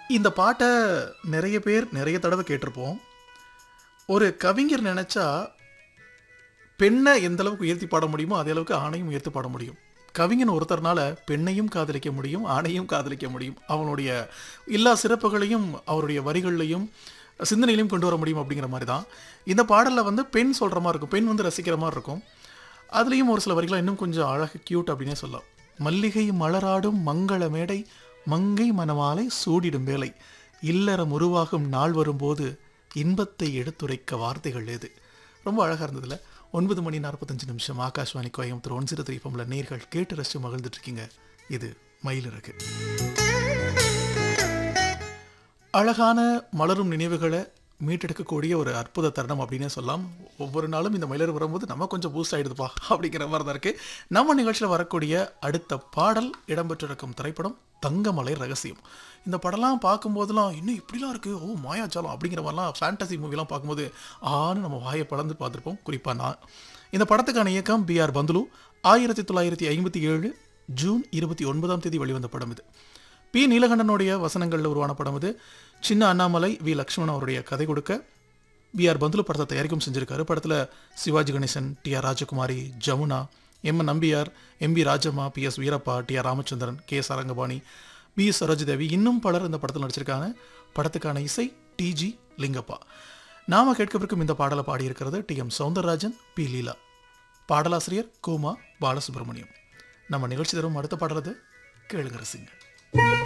இந்த பாட்டை நிறைய பேர் நிறைய தடவை கேட்டிருப்போம் ஒரு கவிஞர் நினைச்சா பெண்ணை எந்த அளவுக்கு உயர்த்தி பாட முடியுமோ அதே அளவுக்கு ஆணையும் உயர்த்தி பாட முடியும் கவிஞன் ஒருத்தர்னால பெண்ணையும் காதலிக்க முடியும் ஆணையும் காதலிக்க முடியும் அவனுடைய எல்லா சிறப்புகளையும் அவருடைய வரிகள்லையும் சிந்தனையிலையும் கொண்டு வர முடியும் அப்படிங்கிற மாதிரி தான் இந்த பாடலில் வந்து பெண் சொல்கிற மாதிரி இருக்கும் பெண் வந்து ரசிக்கிற மாதிரி இருக்கும் அதுலேயும் ஒரு சில வரிகளை இன்னும் கொஞ்சம் அழகு கியூட் அப்படின்னே சொல்லலாம் மல்லிகை மலராடும் மங்கள மேடை மங்கை மணமாலை சூடிடும் வேலை இல்லறம் உருவாகும் நாள் வரும்போது இன்பத்தை எடுத்துரைக்க வார்த்தைகள் ஏது ரொம்ப அழகாக இருந்ததுல ஒன்பது மணி நாற்பத்தஞ்சு நிமிஷம் ஆகாஷ்வாணி கோயம்புத்தூர் ஒன் சிறு திரைப்பம்ல நேர்கள் கேட்டு ரசித்து மகிழ்ந்துட்டு இருக்கீங்க இது மயிலிறகு அழகான மலரும் நினைவுகளை மீட்டெடுக்கக்கூடிய ஒரு அற்புத தருணம் அப்படின்னே சொல்லலாம் ஒவ்வொரு நாளும் இந்த மயிலர் வரும்போது நம்ம கொஞ்சம் பூஸ்ட் ஆகிடுதுப்பா அப்படிங்கிற மாதிரி தான் இருக்குது நம்ம நிகழ்ச்சியில் வரக்கூடிய அடுத்த பாடல் இடம்பெற்றிருக்கும் திரைப்படம் தங்கமலை ரகசியம் இந்த படம்லாம் பார்க்கும்போதெல்லாம் இன்னும் இப்படிலாம் இருக்குது ஓ மாயாச்சாலம் அப்படிங்கிற மாதிரிலாம் ஃபேண்டசி மூவிலாம் பார்க்கும்போது ஆன்னு நம்ம வாயை பழந்து பார்த்துருப்போம் குறிப்பாக நான் இந்த படத்துக்கான இயக்கம் பி ஆர் பந்துலு ஆயிரத்தி தொள்ளாயிரத்தி ஐம்பத்தி ஏழு ஜூன் இருபத்தி ஒன்பதாம் தேதி வெளிவந்த படம் இது பி நீலகண்டனுடைய வசனங்களில் உருவான படம் இது சின்ன அண்ணாமலை வி லக்ஷ்மணன் அவருடைய கதை கொடுக்க வி ஆர் பந்துலு படத்தை தயாரிக்கும் செஞ்சிருக்காரு படத்தில் Sivaji Ganesan T R Rajakumari Jamuna M N Nambiar M P Rajamma P S Veerappa T R Ramachandran K S Arangapani P S Sarojadevi இன்னும் பலர் இந்த படத்தில் நடிச்சிருக்காங்க படத்துக்கான இசை டிஜி லிங்கப்பா நாம கேட்கவிருக்கும் இந்த பாடலை பாடியிருக்கிறது T M Soundararajan P Leela பாடலாசிரியர் கோமா பாலசுப்ரமணியம் நம்ம நிகழ்ச்சி தரும் அடுத்த பாடலது கேளுங்க ரசிங்க